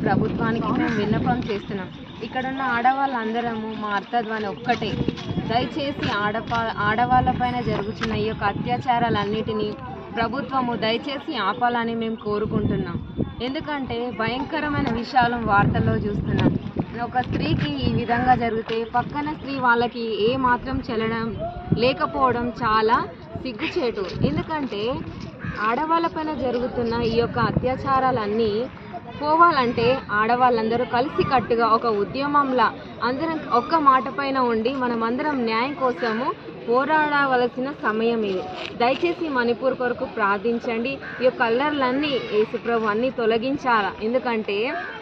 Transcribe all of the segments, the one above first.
ప్రభుత్వానికి మేము విన్నపం చేస్తున్నాం ఇక్కడున్న ఆడవాళ్ళందరము మా అర్థధ్వని ఒక్కటే దయచేసి ఆడపా ఆడవాళ్ళపైన జరుగుతున్న ఈ యొక్క అత్యాచారాలన్నిటినీ ప్రభుత్వము దయచేసి ఆపాలని మేము కోరుకుంటున్నాం ఎందుకంటే భయంకరమైన విషయాలు వార్తల్లో చూస్తున్నాం ఒక స్త్రీకి ఈ విధంగా జరిగితే పక్కన స్త్రీ వాళ్ళకి ఏ మాత్రం చెల్లడం లేకపోవడం చాలా సిగ్గుచేటు ఎందుకంటే ఆడవాళ్ళపైన జరుగుతున్న ఈ యొక్క అత్యాచారాలన్నీ పోవాలంటే ఆడవాళ్ళందరూ కలిసి కట్టుగా ఒక ఉద్యమంలా అందరం ఒక్క మాట పైన ఉండి మనమందరం న్యాయం కోసము పోరాడవలసిన సమయం ఇది దయచేసి మణిపూర్ కొరకు ప్రార్థించండి ఈ యొక్క అల్లర్లన్నీ యేసుప్రభు అన్నీ తొలగించాలా ఎందుకంటే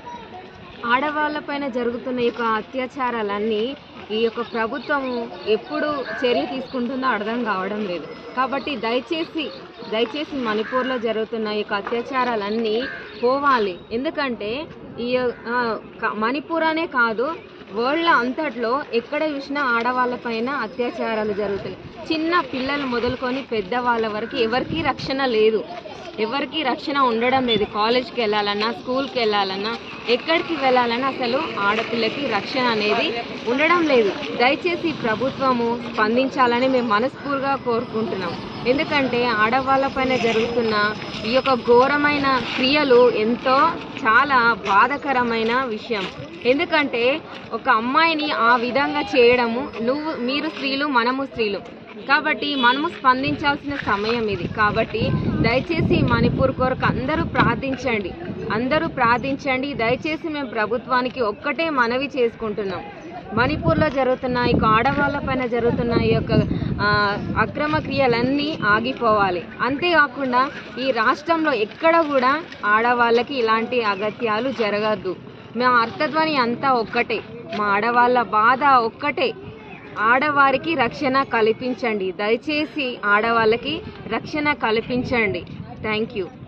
ఆడవాళ్ళపైన జరుగుతున్న ఈ యొక్క అత్యాచారాలన్నీ ఈ యొక్క ప్రభుత్వం ఎప్పుడు చర్య తీసుకుంటుందో అర్థం కావడం లేదు కాబట్టి దయచేసి దయచేసి మణిపూర్లో జరుగుతున్న ఈ యొక్క అత్యాచారాలన్నీ పోవాలి ఎందుకంటే ఈ ఆ, క- మణిపూర్ అనే కాదు వరల్డ్ అంతట్లో ఎక్కడ చూసినా ఆడవాళ్ళపైన అత్యాచారాలు జరుగుతాయి చిన్న పిల్లలు మొదలుకొని పెద్దవాళ్ళ వరకు ఎవరికీ రక్షణ లేదు ఎవరికి రక్షణ ఉండడం లేదు కాలేజ్కి వెళ్ళాలన్నా స్కూల్కి వెళ్ళాలన్నా ఎక్కడికి వెళ్ళాలన్నా అసలు ఆడపిల్లకి రక్షణ అనేది ఉండడం లేదు దయచేసి ప్రభుత్వము స్పందించాలని మేము మనస్ఫూర్తిగా కోరుకుంటున్నాం ఎందుకంటే ఆడవాళ్ళపైన జరుగుతున్న ఈ యొక్క ఘోరమైన క్రియలు ఎంతో చాలా బాధకరమైన విషయం ఎందుకంటే ఒక అమ్మాయిని ఆ విధంగా చేయడము నువ్వు మీరు స్త్రీలు మనము స్త్రీలు కాబట్టి మనము స్పందించాల్సిన సమయం ఇది కాబట్టి దయచేసి మణిపూర్ కొరకు అందరూ ప్రార్థించండి అందరూ ప్రార్థించండి దయచేసి మేము ప్రభుత్వానికి ఒక్కటే మనవి చేసుకుంటున్నాం మణిపూర్లో జరుగుతున్న ఈ యొక్క ఆడవాళ్ళ పైన జరుగుతున్న ఈ యొక్క ఆ, అక్రమ క్రియలన్నీ ఆగిపోవాలి అంతేకాకుండా ఈ రాష్ట్రంలో ఎక్కడ కూడా ఆడవాళ్ళకి ఇలాంటి అగత్యాలు జరగద్దు మా అర్థధ్వని అంతా ఒక్కటే మా ఆడవాళ్ళ బాధ ఒక్కటే ఆడవారికి రక్షణ కల్పించండి దయచేసి ఆడవాళ్ళకి రక్షణ కల్పించండి థ్యాంక్ యూ